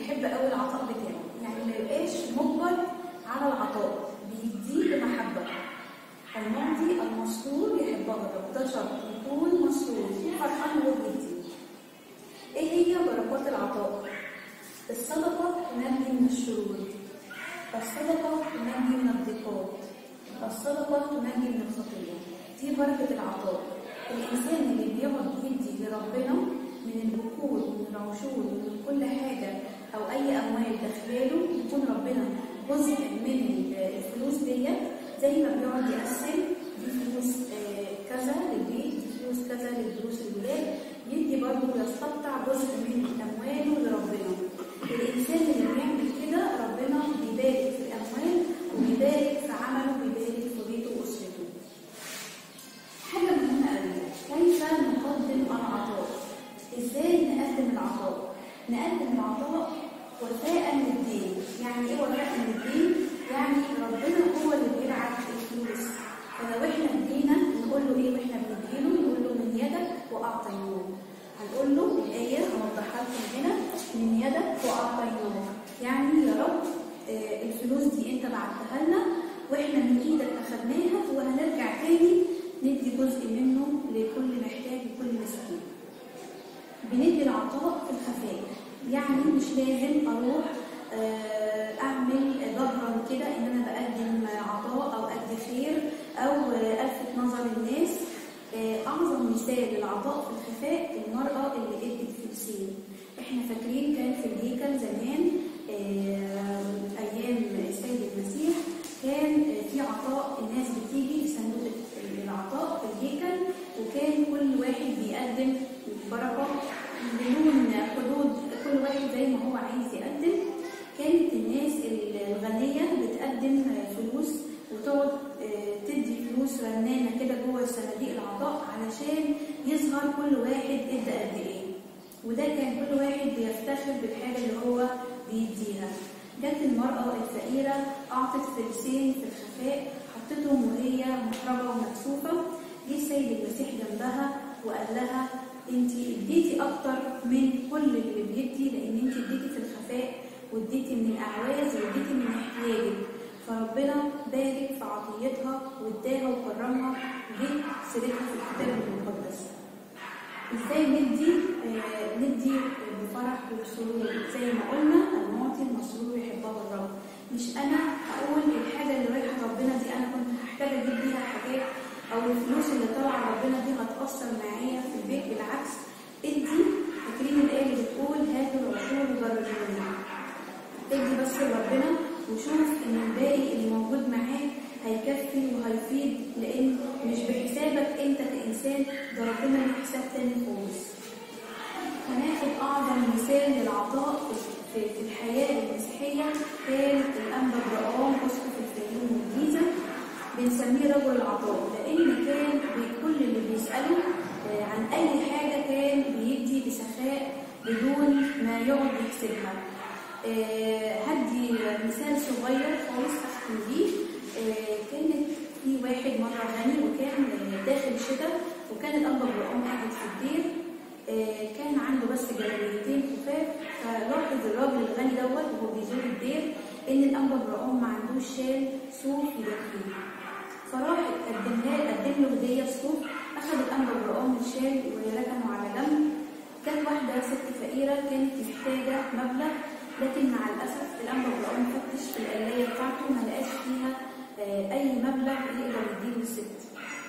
بيحب قوي العطاء بتاعه يعني ما يبقاش مجبر على العطاء بيديه بمحبه الماضي المسرور يحبها الرب ده شرط يكون مسرور فرحان وهو بيدي ايه هي بركات العطاء الصدقه تنجي من الشرور الصدقه تنجي من الضيقات الصدقه تنجي من الخطيه دي بركه العطاء الانسان اللي بيقعد يدي لربنا من البخور من العشور من كل حاجه او اي اموال داخلاله يكون ربنا جزء من الفلوس ديت زي ما بيقعد يقسم دي فلوس آه، كذا للبيت دي فلوس كذا للدروس الولاد يدي برضه ويستقطع جزء من امواله لربنا الانسان اللي بيعمل كده ربنا بيبارك في الاموال وبيبارك في عمله وبيبارك في بيته واسرته حاجه مهمه قوي كيف نقدم العطاء ازاي نقدم العطاء نقدم العطاء وفاء للدين يعني ايه وفاء للدين يعني ربنا هو اللي بيبعت الفلوس فلو احنا ادينا نقول له ايه واحنا بنديله نقول له من يدك واعطيناه هنقول له الايه هوضحها لكم هنا من يدك واعطيناه يعني يا رب آه، الفلوس دي انت بعتها لنا واحنا من ايدك اخدناها وهنرجع تاني ندي جزء منه لكل محتاج وكل مسكين بندي العطاء في الخفاء يعني مش لازم اروح آه، اعمل ظهرا كده ان انا بقدم عطاء او ادي خير او آه، الفت نظر الناس آه، اعظم مثال للعطاء في الخفاء المراه اللي ادت فلسين احنا فاكرين كان في الهيكل زمان آه، ايام السيد المسيح كان آه، في عطاء الناس بتيجي لصندوق العطاء في الهيكل وكان كل واحد بيقدم بركه بدون حدود كل واحد زي ما هو عايز يقدم كانت الناس الغنية بتقدم فلوس وتقعد آه، تدي فلوس رنانة كده جوه صناديق العطاء علشان يظهر كل واحد ادى قد ايه وده كان كل واحد بيفتخر بالحاجة اللي هو بيديها جت المرأة الفقيرة أعطت فلسين في الخفاء حطتهم وهي محرجة ومكسوفة جه السيد المسيح جنبها وقال لها انت اديتي اكتر من كل اللي بيدي لان انت اديتي في الخفاء واديتي من الاعواز واديتي من احتياجك فربنا بارك في عطيتها واداها وكرمها وجه سيرتها في الكتاب المقدس ازاي ندي آه ندي بفرح وبسرور زي ما قلنا المعطي المسرور يحبه الرب مش انا اقول الحاجه اللي رايحه ربنا دي انا كنت هحتاج اجيب بيها حاجات او الفلوس اللي طالعه ربنا دي هتاثر معايا في البيت بالعكس ادي فاكرين الايه اللي بتقول هاتوا العشور وجربوني ادي بس لربنا وشوف ان الباقي اللي موجود معاك هيكفي وهيفيد لان مش بحسابك انت كانسان ده ربنا له حساب تاني خالص هناخد اعظم مثال للعطاء في في الحياه المسيحيه كان الانبا برقام اسقف الفيوم والجيزه بنسميه رجل العطاء لان كان بكل اللي بيساله آه، عن اي حاجه كان بيدي بسخاء بدون ما يقعد يحسبها آه، هدي مثال صغير خالص اختم بيه آه، كانت في واحد مره غني وكان آه، داخل شتاء وكان الاب برقام قاعد في الدير آه، كان عنده بس جلابيتين خفاف فلاحظ الراجل الغني دوت وهو بيزور الدير ان الانبا برقام ما عندوش شال صوف يدفيه فراح قدم له قدم له هديه الصوف اخذ الانبا برقام الشال وركنه على جنب كانت واحده ست فقيره كانت محتاجه مبلغ لكن مع الاسف الانبا برقام فتش في القلايه بتاعته ما لقاش فيها آه، اي مبلغ يقدر يديه للست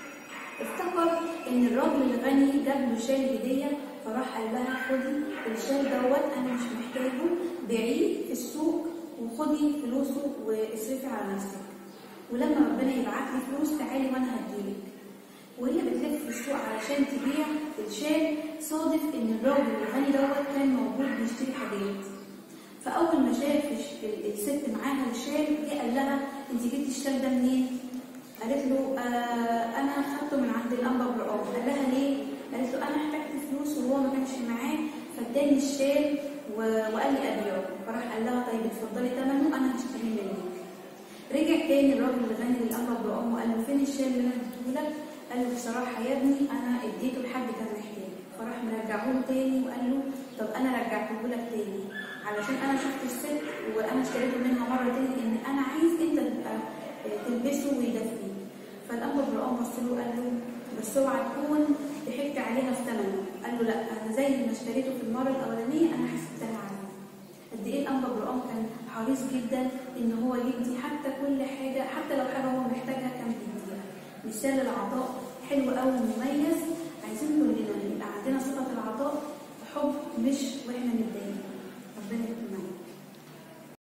افتكر ان الراجل الغني جاب له شال هديه فراح قال لها خدي الشال دوت انا مش محتاجه بيعيه في السوق وخدي فلوسه واصرفي على نفسك ولما ربنا يبعت لي فلوس تعالي وانا هديلك وهي بتلف في السوق علشان تبيع الشال صادف ان الراجل الغني دوت كان موجود بيشتري حاجات فاول ما شاف الش- الست معاها الشال جه قال لها انت جبتي الشال ده منين؟ قالت له آه انا خدته من عند الانبا برقام قال لها ليه؟ قالت له انا احتجت فلوس وهو ما كانش معاه فاداني الشال و- وقال لي ابيعه فراح قال لها طيب اتفضلي ثمنه انا هشتريه منك رجع تاني الراجل الغني للانبا برقام وقال له فين الشال اللي انا اديته لك؟ قال له بصراحه يا ابني انا اديته لحد كان محتاج فراح مرجعه له تاني وقال له طب انا رجعته لك تاني علشان انا شفت الست وانا اشتريته منها مره تاني ان انا عايز انت تبقى تلبسه ويدفيه فالانبا برقام بص له قال له بس اوعى تكون ضحكت عليها في ثمنه قال له لا انا زي ما اشتريته في المره الاولانيه انا حسبتها عليه قد ايه الانبا برقام كان حريص جدا ان هو يدي حتى كل حاجه حتى لو حاجه هو محتاجها كان بيديها مثال العطاء حلو قوي ومميز عايزين كلنا يبقى عندنا صفه العطاء حب مش واحنا متضايقين ربنا يكون معانا